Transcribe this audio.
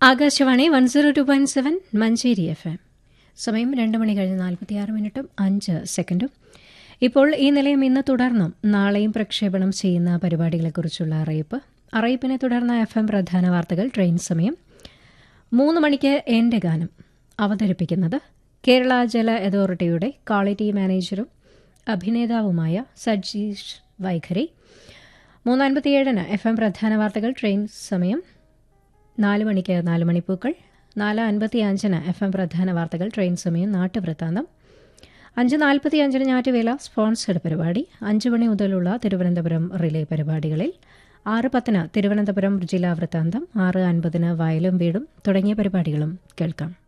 Akashvani one zero two point seven Manjeri F M സമയം രണ്ട് മണി കഴിഞ്ഞ് നാൽപ്പത്തിയാറ് മിനിറ്റും അഞ്ച് സെക്കൻഡും ഇപ്പോൾ ഈ നിലയം ഇന്ന് തുടർന്നും നാളെയും പ്രക്ഷേപണം ചെയ്യുന്ന പരിപാടികളെക്കുറിച്ചുള്ള അറിയിപ്പ് അറിയിപ്പിനെ തുടർന്ന് എഫ് എം പ്രധാന വാർത്തകൾ ട്രെയിൻ സമയം മൂന്ന് മണിക്ക് എൻ്റെ ഗാനം അവതരിപ്പിക്കുന്നത് കേരള ജല അതോറിറ്റിയുടെ ക്വാളിറ്റി മാനേജറും അഭിനേതാവുമായ സജീഷ് വൈഖരി മൂന്ന് അൻപത്തിയേഴിന് എഫ് എം പ്രധാന വാർത്തകൾ ട്രെയിൻ സമയം നാല് മണിക്ക് നാല് മണിപ്പൂക്കൾ നാല് അൻപത്തി അഞ്ചിന് എഫ് എം പ്രധാന വാർത്തകൾ ട്രെയിൻ സമയം നാട്ടുവൃത്താന്തം അഞ്ച് നാൽപ്പത്തി അഞ്ചിന് ഞാറ്റുവേല സ്പോൺസർഡ് പരിപാടി അഞ്ച് മണി മുതലുള്ള തിരുവനന്തപുരം റിലേ പരിപാടികളിൽ ആറ് പത്തിന് തിരുവനന്തപുരം ജില്ലാ വൃത്താന്തം ആറ് അൻപതിന് വയലും വീടും തുടങ്ങിയ പരിപാടികളും കേൾക്കാം